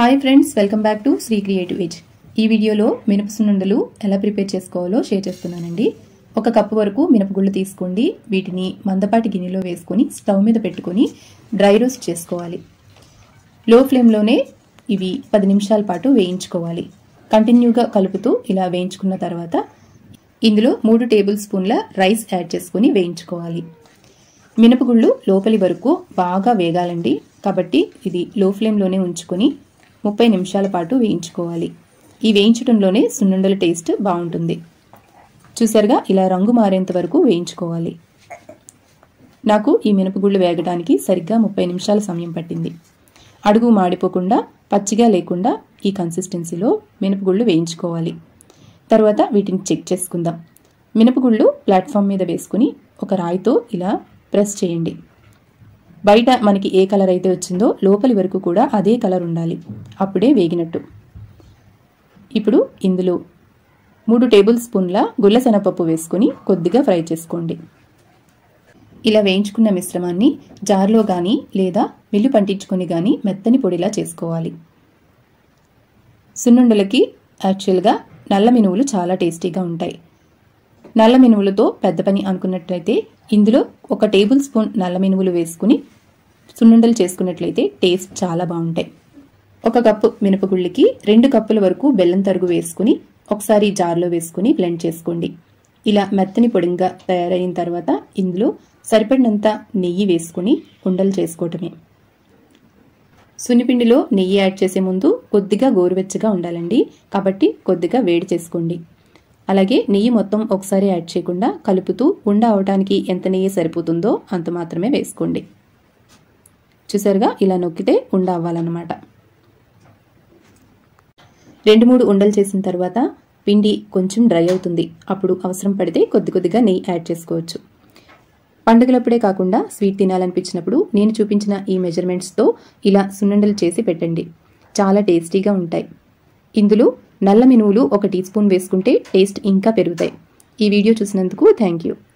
hi friends welcome back to Sri creative age ఈ వీడియోలో మినప సున్నుండలు ఎలా ప్రిపేర్ చేసుకోవాలో షేర్ చేస్తున్నానండి ఒక కప్పు వరకు మినపగుళ్ళు తీసుకోండి వీటిని మందపాటి గిన్నెలో వేసుకొని స్టవ్ మీద పెట్టుకొని డ్రై రోస్ట్ చేసుకోవాలి లో ఫ్లేమ్లోనే ఇవి పది నిమిషాల పాటు వేయించుకోవాలి కంటిన్యూగా కలుపుతూ ఇలా వేయించుకున్న తర్వాత ఇందులో మూడు టేబుల్ స్పూన్ల రైస్ యాడ్ చేసుకుని వేయించుకోవాలి మినపగుళ్ళు లోపలి వరకు బాగా వేగాలండి కాబట్టి ఇది లో ఫ్లేమ్లోనే ఉంచుకొని ముప్పై నిమిషాల పాటు వేయించుకోవాలి ఈ వేయించడంలోనే సున్నుండల టేస్ట్ బాగుంటుంది చూసారుగా ఇలా రంగు మారేంత వరకు వేయించుకోవాలి నాకు ఈ మినపగుళ్ళు వేగడానికి సరిగ్గా ముప్పై నిమిషాల సమయం పట్టింది అడుగు మాడిపోకుండా పచ్చిగా లేకుండా ఈ కన్సిస్టెన్సీలో మినపగుళ్ళు వేయించుకోవాలి తర్వాత వీటిని చెక్ చేసుకుందాం మినపగుళ్ళు ప్లాట్ఫామ్ మీద వేసుకుని ఒక రాయితో ఇలా ప్రెస్ చేయండి బయట మనకి ఏ కలర్ అయితే వచ్చిందో లోపలి వరకు కూడా అదే కలర్ ఉండాలి అప్పుడే వేగినట్టు ఇప్పుడు ఇందులో మూడు టేబుల్ స్పూన్ల గుల్ల శనగపప్పు వేసుకుని కొద్దిగా ఫ్రై చేసుకోండి ఇలా వేయించుకున్న మిశ్రమాన్ని జార్లో కానీ లేదా మిల్లు పంటించుకొని కానీ మెత్తని పొడిలా చేసుకోవాలి సున్నుండలకి యాక్చువల్గా నల్ల మినువులు చాలా టేస్టీగా ఉంటాయి నల్ల మినువులతో పెద్ద పని అనుకున్నట్లయితే ఇందులో ఒక టేబుల్ స్పూన్ నల్ల మినువులు వేసుకుని సున్నుండలు చేసుకున్నట్లయితే టేస్ట్ చాలా బాగుంటాయి ఒక కప్పు మినపగుళ్ళకి రెండు కప్పుల వరకు బెల్లం తరుగు వేసుకుని ఒకసారి జార్లో వేసుకుని బ్లెండ్ చేసుకోండి ఇలా మెత్తని పొడిగా తయారైన తర్వాత ఇందులో సరిపడినంత నెయ్యి వేసుకుని ఉండలు చేసుకోవటమే సున్నిపిండిలో నెయ్యి యాడ్ చేసే ముందు కొద్దిగా గోరువెచ్చగా ఉండాలండి కాబట్టి కొద్దిగా వేడి చేసుకోండి అలాగే నెయ్యి మొత్తం ఒకసారి యాడ్ చేయకుండా కలుపుతూ ఉండ అవటానికి ఎంత నెయ్యి సరిపోతుందో అంత మాత్రమే వేసుకోండి చూసారుగా ఇలా నొక్కితే ఉండ అవ్వాలన్నమాట రెండు మూడు ఉండలు చేసిన తర్వాత పిండి కొంచెం డ్రై అవుతుంది అప్పుడు అవసరం పడితే కొద్ది కొద్దిగా నెయ్యి యాడ్ చేసుకోవచ్చు పండుగలప్పుడే కాకుండా స్వీట్ తినాలనిపించినప్పుడు నేను చూపించిన ఈ మెజర్మెంట్స్తో ఇలా సున్నుండలు చేసి పెట్టండి చాలా టేస్టీగా ఉంటాయి ఇందులో నల్ల మినువులు ఒక టీ స్పూన్ వేసుకుంటే టేస్ట్ ఇంకా పెరుగుతాయి ఈ వీడియో చూసినందుకు థ్యాంక్ యూ